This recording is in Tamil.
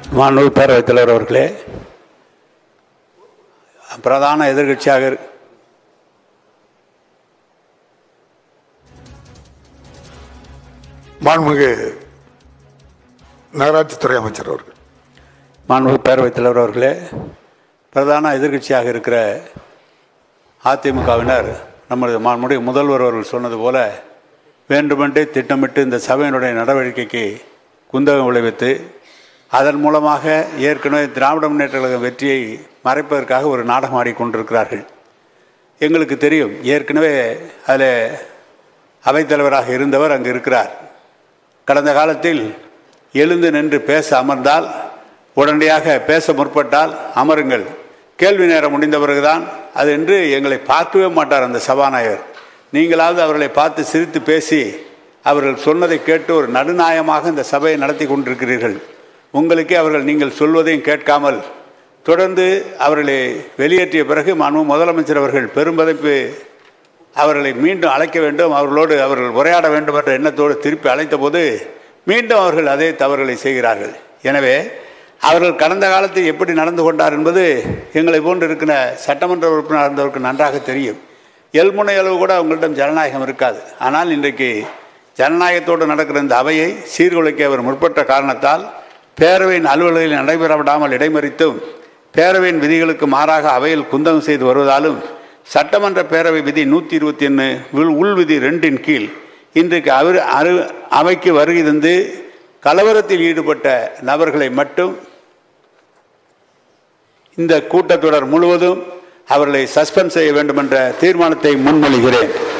மாண்பு பேரவைத் தலைவர் அவர்களே பிரதான எதிர்க்கட்சியாக இரு- மாண்புமிகு நகராட்சித்துறை அமைச்சர் அவர்கள் மாண்பு பேரவைத் தலைவர் அவர்களே பிரதான எதிர்க்கட்சியாக இருக்கிற அதிமுகவினர் நமது மாண்புடைய முதல்வர் அவர்கள் சொன்னது போல வேண்டுமென்றே திட்டமிட்டு இந்த சபையினுடைய நடவடிக்கைக்கு குந்தகம் விளைவித்து அதன் மூலமாக ஏற்கனவே திராவிட முன்னேற்ற கழக வெற்றியை மறைப்பதற்காக ஒரு நாடகம் ஆடிக்கொண்டிருக்கிறார்கள் எங்களுக்கு தெரியும் ஏற்கனவே அதில் அவைத்தலைவராக இருந்தவர் அங்கு இருக்கிறார் கடந்த காலத்தில் எழுந்து நின்று பேச அமர்ந்தால் உடனடியாக பேச முற்பட்டால் அமருங்கள் கேள்வி நேரம் முடிந்த பிறகுதான் அது என்று எங்களை பார்க்கவே மாட்டார் அந்த சபாநாயகர் நீங்களாவது அவர்களை பார்த்து சிரித்து பேசி அவர்கள் சொன்னதை கேட்டு ஒரு நடுநாயமாக இந்த சபையை நடத்தி கொண்டிருக்கிறீர்கள் உங்களுக்கே அவர்கள் நீங்கள் சொல்வதையும் கேட்காமல் தொடர்ந்து அவர்களை வெளியேற்றிய பிறகு மாண்பு முதலமைச்சர் அவர்கள் பெரும்பதைப்பு அவர்களை மீண்டும் அழைக்க வேண்டும் அவர்களோடு அவர்கள் உரையாட வேண்டும் என்ற எண்ணத்தோடு திருப்பி அழைத்த போது மீண்டும் அவர்கள் அதே தவறுகளை செய்கிறார்கள் எனவே அவர்கள் கடந்த காலத்தில் எப்படி நடந்து கொண்டார் என்பது எங்களை போன்று இருக்கிற சட்டமன்ற உறுப்பினர் இருந்தவருக்கு நன்றாக தெரியும் எல்முனை அளவு கூட அவங்களிடம் ஜனநாயகம் இருக்காது ஆனால் இன்றைக்கு ஜனநாயகத்தோடு நடக்கிற இந்த அவையை சீர்குலைக்க அவர் முற்பட்ட காரணத்தால் பேரவையின் அலுவல்களில் நடைபெற விடாமல் இடைமறித்தும் பேரவையின் விதிகளுக்கு மாறாக அவையில் குந்தகம் செய்து வருவதாலும் சட்டமன்ற பேரவை விதி நூற்றி இருபத்தி ஒன்று உள் உள் விதி ரெண்டின் கீழ் இன்றைக்கு அவர் அரு அவைக்கு வருகை தந்து கலவரத்தில் ஈடுபட்ட நபர்களை மட்டும் இந்த கூட்டத்தொடர் முழுவதும் அவர்களை சஸ்பெண்ட் செய்ய வேண்டும் என்ற தீர்மானத்தை முன்மொழிகிறேன்